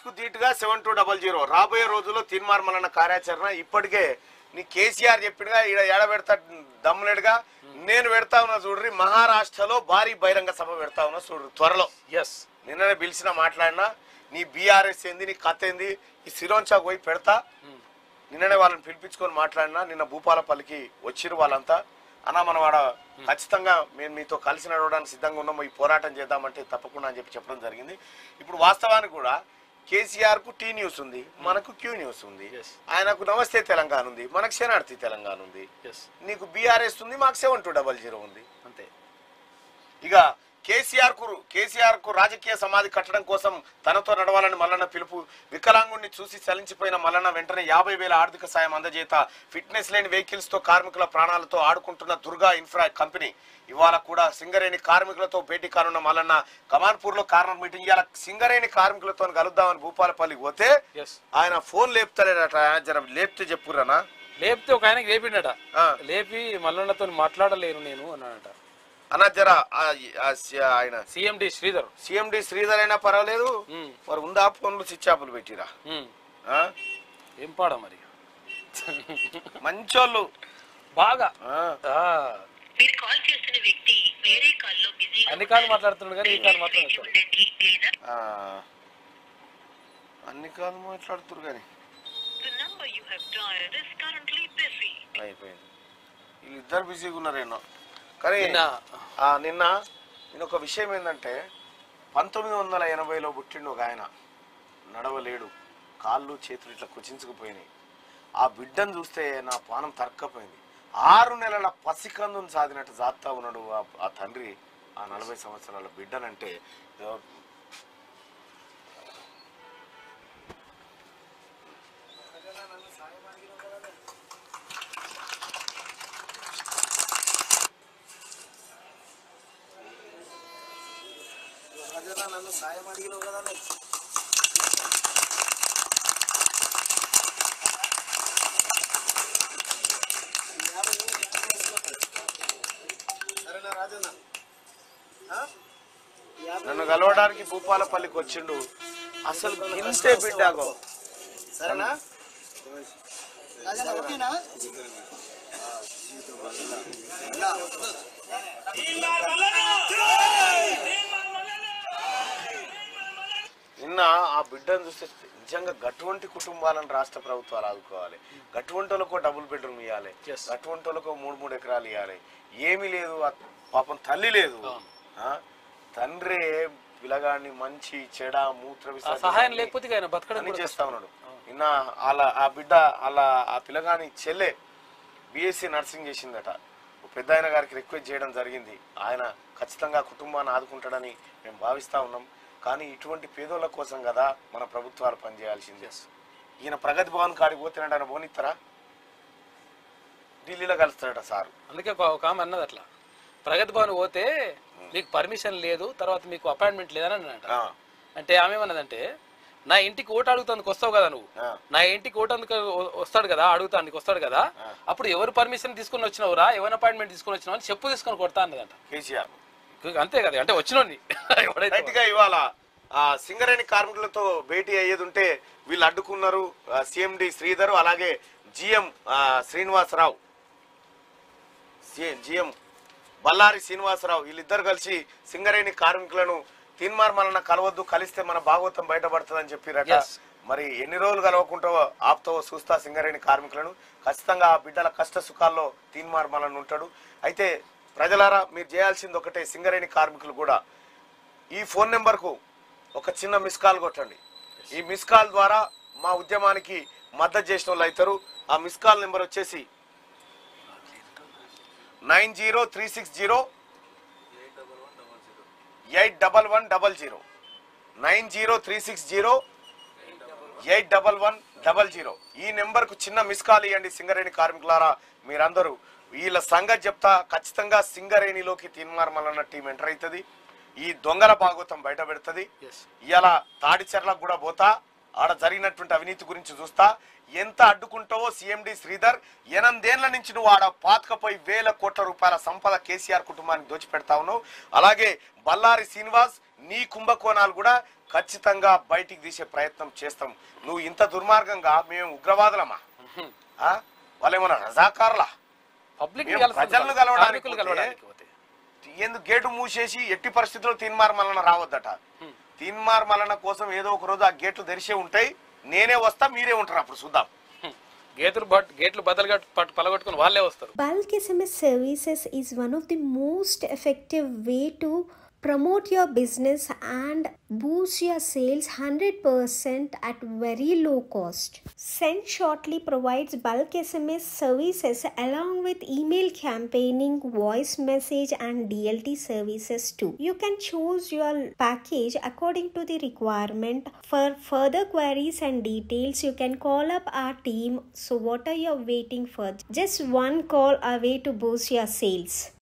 కు ధీటుగా seven two double zero రాబోయే రోజుల్లో తీర్మార్మలన్న కార్యాచరణ ఇప్పటికే నీ కేసీఆర్ చెప్పినగా ఈడ ఏడ పెడతా దమ్ములేడుగా నేను పెడతా ఉన్నా చూడ్రి మహారాష్ట్రలో భారీ బహిరంగ సభ పెడతా ఉన్నా చూడ్రి త్వరలో ఎస్ నిన్ననే పిలిచిన మాట్లాడినా నీ బీఆర్ఎస్ ఏంది నీ కథ ఏంది ఈ సిరోంచాకు పోయి పెడతా నిన్ననే వాళ్ళని పిలిపించుకొని మాట్లాడినా నిన్న భూపాలపల్లికి వచ్చిరు వాళ్ళంతా అన్న మనం ఆడ ఖచ్చితంగా మేము మీతో కలిసి నడవడానికి సిద్ధంగా ఉన్నాము ఈ పోరాటం చేద్దామంటే తప్పకుండా అని చెప్పి చెప్పడం జరిగింది ఇప్పుడు వాస్తవానికి కూడా కేసీఆర్ కు టీ న్యూస్ ఉంది మనకు క్యూ న్యూస్ ఉంది Yes. ఆయనకు నమస్తే తెలంగాణ ఉంది మనకు శనార్థి తెలంగాణ ఉంది ఎస్ నీకు బీఆర్ఎస్ ఉంది మాకు సెవెన్ టూ డబల్ జీరో ఉంది అంతే ఇక కేసీఆర్ కు కేసీఆర్ కు రాజకీయ సమాధి కట్టడం కోసం తనతో నడవాలని మల్లన్న పిలుపు వికలాంగుణ్ణి చూసి చలించిపోయిన మల్లన్న వెంటనే యాభై వేల ఆర్థిక సాయం అందజేత ఫిట్నెస్ లేని వెహికల్స్ తో కార్మికుల ప్రాణాలతో ఆడుకుంటున్న దుర్గా ఇన్ఫ్రా కంపెనీ ఇవాళ కూడా సింగరేణి కార్మికులతో భేటీ కానున్న మల్లన్న కమాన్పూర్ లో కార్మిక మీటింగ్ ఇవాళ సింగరేణి కార్మికులతో కలుద్దామని భూపాలపల్లికి పోతే ఎస్ ఆయన ఫోన్ లేపుతలేడట జర లేపితే చెప్పుర్రనా లేపితే ఒక ఆయనకి లేపిండట ఆ. లేపి మల్లన్నతో మాట్లాడలేను నేను అన్నాడట అన్న జర ఆ- ఆ సి- ఆయన సిఎండి శ్రీధర్ సిఎండి శ్రీధర్ అయినా పర్వాలేదు ఉమ్, మరి ఉందా ఫోన్లు చిచ్చాపులు పెట్టిరా ఉమ్. ఆ? ఏం పాడా మరి మంచోళ్ళు బాగా ఆ. ఆ, మీరు కాల్ చేస్తున్న వ్యక్తి వేరే కాల్లో బిజీ అన్ని కాళ్ళు మాట్లాడుతున్నాడు కానీ ఈ కాళ్ళు మాట్లాడతాడు ఉండండి లేదా ఆ. అన్ని కాదు మాట్లాడుతురు కానీ the number you have dialed is currently busy. అయిపోయింది వీళ్ళిద్దరు బిజీగా ఉన్నారేమో కానీ నిన్న ఆ, నిన్న నేను ఒక విషయం ఏంటంటే పంతొమ్మిది వందల ఎనభైలో పుట్టిండు ఒక ఆయన నడవలేడు కాళ్ళు చేతులు ఇట్లా కుచించుకుపోయినాయి ఆ బిడ్డను చూస్తే నా పానం తరక్కపోయింది ఆరు నెలల పసికందును సాధినట్టు జాతా ఉన్నాడు ఆ- ఆ తండ్రి ఆ నలభై సంవత్సరాల బిడ్డనంటే ఎవ- నన్ను సాయం అడిగినావు కదా సరేనా రాజన్న ఆ? యాభై నన్ను కలవడానికి భూపాలపల్లికి వచ్చిండు అసలు ఇంతే బిడ్డాగో సరేనా రాజన్న ఓకేనా నిన్న ఆ బిడ్డను చూస్తే నిజంగా గటువంటి కుటుంబాలను రాష్ట్ర ప్రభుత్వాలు ఆదుకోవాలి గటువంటి వాళ్ళకో డబుల్ బెడ్రూమ్ ఇవ్వాలి Yes. గటువంటి వాళ్ళకో మూడు మూడు ఎకరాలు ఇవ్వాలి ఏమీ లేదు ఆ పాపం తల్లి లేదు ఆ? తండ్రే పిల్లగాడిని మంచి చెడ మూత్ర ఆ విసర్జన సహాయం లేకపోతే ఇక ఆయన బతకడం అన్ని కూడా చేస్తా ఉన్నాడు నిన్న వాళ్ళ ఆ బిడ్డ వాళ్ళ ఆ పిల్లగాని చెల్లె బిఎస్సి నర్సింగ్ చేసిందట ఓ పెద్ద ఆయన గారికి రిక్వెస్ట్ చేయడం జరిగింది ఆయన ఖచ్చితంగా కుటుంబాన్ని ఆదుకుంటాడని మేము భావిస్తా ఉన్నాం కానీ ఇటువంటి పేదోళ్ళ కోసం కదా మన ప్రభుత్వాలు పనిచేయాల్సింది ఈయన ప్రగతి భవన్ కాడికి పోతున్నాడు ఆయన పోనిస్తారా ఢిల్లీలో కలుస్తాడట సారు అందుకే ఒక ఒక ఆమె అన్నది అట్లా ప్రగతి భవన్ పోతే మీకు పర్మిషన్ లేదు తర్వాత మీకు అపాయింట్మెంట్ లేదని అన్నట ఆ, అంటే ఆమె ఏమన్నదంటే నా ఇంటికి ఓటు అడుగుతానికి వస్తావు కదా నువ్వు ఆ. నా ఇంటికి ఓటు అందుకు వస్తాడు కదా అడుగుతానికి వస్తాడు కదా అప్పుడు ఎవరు పర్మిషన్ తీసుకుని వచ్చినావురా ఎవరి అపాయింట్మెంట్ తీసుకుని వచ్చినావు అని చెప్పు తీసుకొని కొడతా అన్నదంట కేసీఆర్ అంతే కదా అంటే వచ్చినోని ఎవడైతే రైట్ గా ఇవాళ ఆ, సింగరేణి కార్మికులతో భేటీ అయ్యేది ఉంటే వీళ్ళు అడ్డుకున్నారు సిఎండి శ్రీధర్ అలాగే జిఎం శ్రీనివాసరావు జిఎం బల్లారి శ్రీనివాసరావు వీళ్ళిద్దరు కలిసి సింగరేణి కార్మికులను తీన్మార్మలన కలవద్దు కలిస్తే మన భాగవతం బయటపడుతుందని చెప్పిరట Yes. మరి ఎన్ని రోజులు కలవకుంటావో ఆప్తో చూస్తా సింగరేణి కార్మికులను ఖచ్చితంగా ఆ బిడ్డల కష్ట సుఖాల్లో తీన్మార్మలన ఉంటాడు అయితే ప్రజలారా మీరు చేయాల్సింది ఒకటే సింగరేణి కార్మికులు కూడా ఈ ఫోన్ నెంబర్కు ఒక చిన్న మిస్ కాల్ కొట్టండి ఈ మిస్ కాల్ ద్వారా మా ఉద్యమానికి మద్దతు చేసిన వాళ్ళు అవుతారు ఆ మిస్ కాల్ నెంబర్ వచ్చేసి nine zero three six zero eight double one double zero nine zero three six zero eight double one double zero ఈ నెంబర్కు చిన్న మిస్ కాల్ ఇవ్వండి సింగరేణి కార్మికులారా మీరందరూ వీళ్ళ సంగతి చెప్తా ఖచ్చితంగా సింగరేణిలోకి తీన్మార్మలన్న టీం ఎంటర్ అవుతుంది ఈ దొంగల భాగవతం బయట పెడుతుంది ఎస్ ఇలా తాడిచెర్లకు కూడా పోతా ఆడ జరిగినటువంటి అవినీతి గురించి చూస్తా ఎంత అడ్డుకుంటావో సిఎండి శ్రీధర్ ఎనిమిదేళ్ల నుంచి నువ్వు ఆడ పాతకపోయి వేల కోట్ల రూపాయల సంపద కేసీఆర్ కుటుంబానికి దోచిపెడతా ఉన్నావు అలాగే బల్లారి శ్రీనివాస్ నీ కుంభకోణాలు కూడా ఖచ్చితంగా బయటికి తీసే ప్రయత్నం చేస్తాం నువ్వు ఇంత దుర్మార్గంగా మేము ఉగ్రవాదులమా ఆ? వాళ్ళేమన్నా రజాకారులా పబ్లిక్ మేము ప్రజలను కలవడానికి పోతే- కలవడానికి పోతే ఎందుకు గేటు మూసేసి ఎట్టి పరిస్థితుల్లో తీన్మార్ మల్లన రావద్దట తీన్మార్ మల్లన కోసం ఏదో ఒక రోజు ఆ గేట్లు తెరిచే ఉంటాయి నేనే వస్తా మీరే ఉంటారు అప్పుడు చూద్దాం హ్మ్. గేట్లు బట్ గేట్లు బద్దలు కట్టు పట్టు పలగొట్టుకుని వాళ్ళే వస్తారు Bulk SMS services is one of the most effective way to promote your business and boost your sales 100% at very low cost. Send Shortly provides bulk SMS services along with email campaigning, voice message and DLT services too. You can choose your package according to the requirement. For further queries and details, you can call up our team. So what are you waiting for? Just one call away to boost your sales.